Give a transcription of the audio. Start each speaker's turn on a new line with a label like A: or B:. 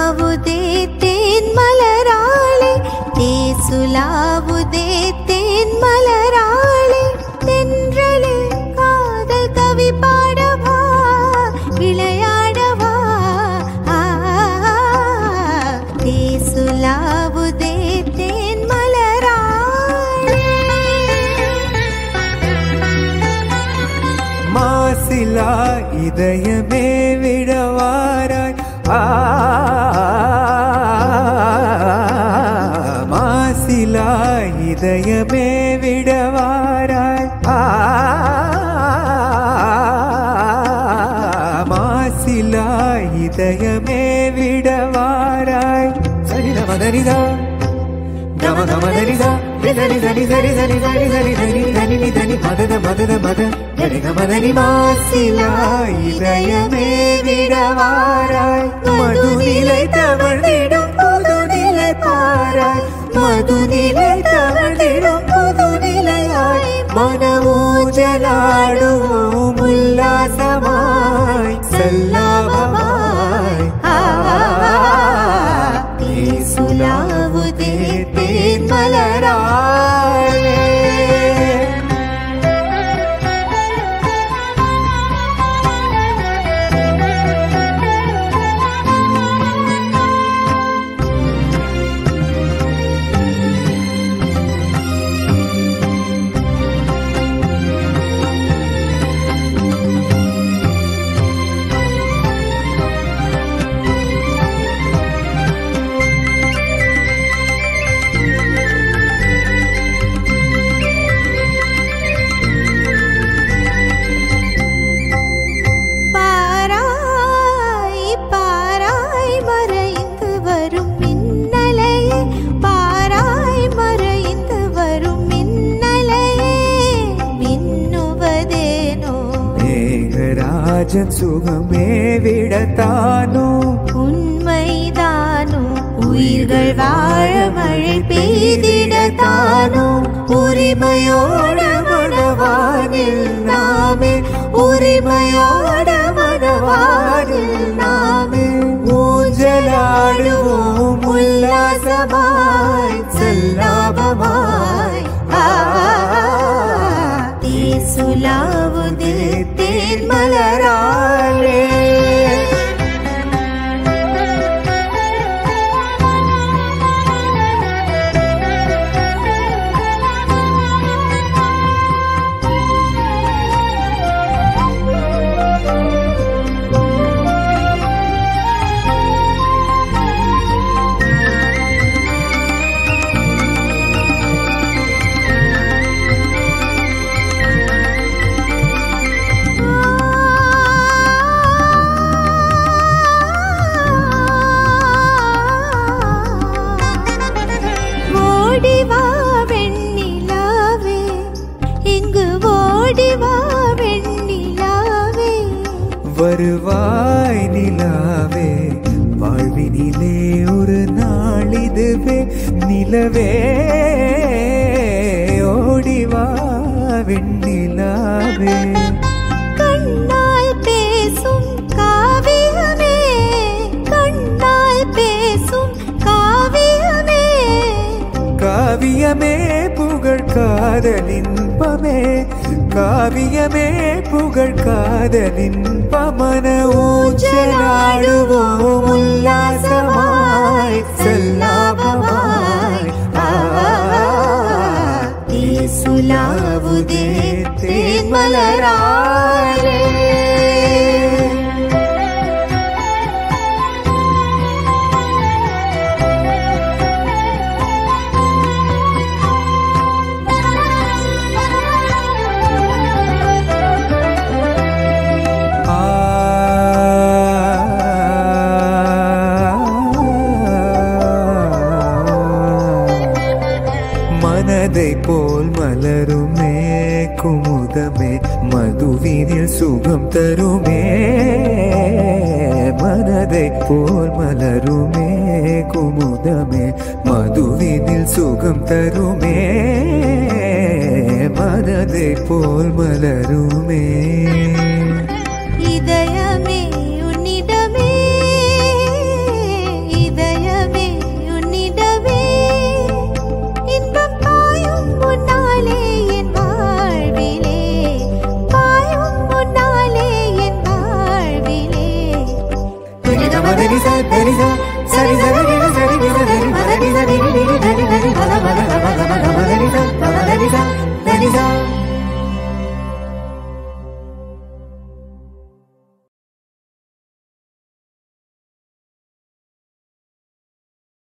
A: தேசுலாவுதே தேன் மலராளே தேசுலாவுதே தேன் மலராளே தென்றலே காதல் கவி பாடவா விளையாடவா ஆ, தேசுலாவுதே தேன் மலராளே
B: மாசிலா இதயமே விடவாராய் ஆ மாசிலா இதயமே விடவாராய் ஆ மாசிலா இதயமே விடவாராய் சரி மதனிதா గమ గమ ధని ధ ధని ధని ధని ధని ధని ధని ధని ధని ని ధని మదన మదన మద ధని గమ ధని மாசிலா இதயமே விடவாராய் மதுநிலை தவழ்ந்திடும் புதுநிலை பாராய் மதுநிலை தவழ்ந்திடும் புதுநிலையாய் மனமூஜலாடுவோம் உல்லாசமாய் செல்லாபமாய்
A: தேசுலாவுதே தேன் மலராளே பாராய் பாராய் மறைந்து வரும் மின்னலையே பாராய் மறைந்து வரும் மின்னலையே மின்னுவதேனோ
B: மேகராஜன் சுகமே விடத்தானோ
A: உண்மைதானோ உயிர்கள் வாழ மழை பெய்திடத்தானோ
B: உரிமையோட மனவானில் நாமே உரிமையோட மனவானில் நாமே ஊஞ்சலாடுவோம் உல்லாசமாய் செல்லாபமாய் ஆ
A: தேசுலாவுதே தேன்
B: மலராளே
A: ஓடிவா வெண்ணிலாவே இங்கு ஓடிவா வெண்ணிலாவே
B: வருவாய் நிலாவே வாழ்வினிலே ஒரு நாள் இதுவே நிலவே ஓடிவா வெண்ணிலாவே
A: கண்ணால் பேசும் காவியமே கண்ணால் பேசும் காவியமே
B: காவியமே புகழ் காதலின்பமே காவியமே புகழ் காதலின்பமன ஊஞ்சலாடுவோம் உல்லாசமாய் செல்லாபமாய் ஆ
A: தேசுலாவுதே தேன் மலராளே
B: மனதை போல் மலருமே குமுதமே மதுவினில் சுகம் தருமே மனதை போல் மலருமே குமுதமே மதுவினில் சுகம் தருமே மனதை போல் மலருமே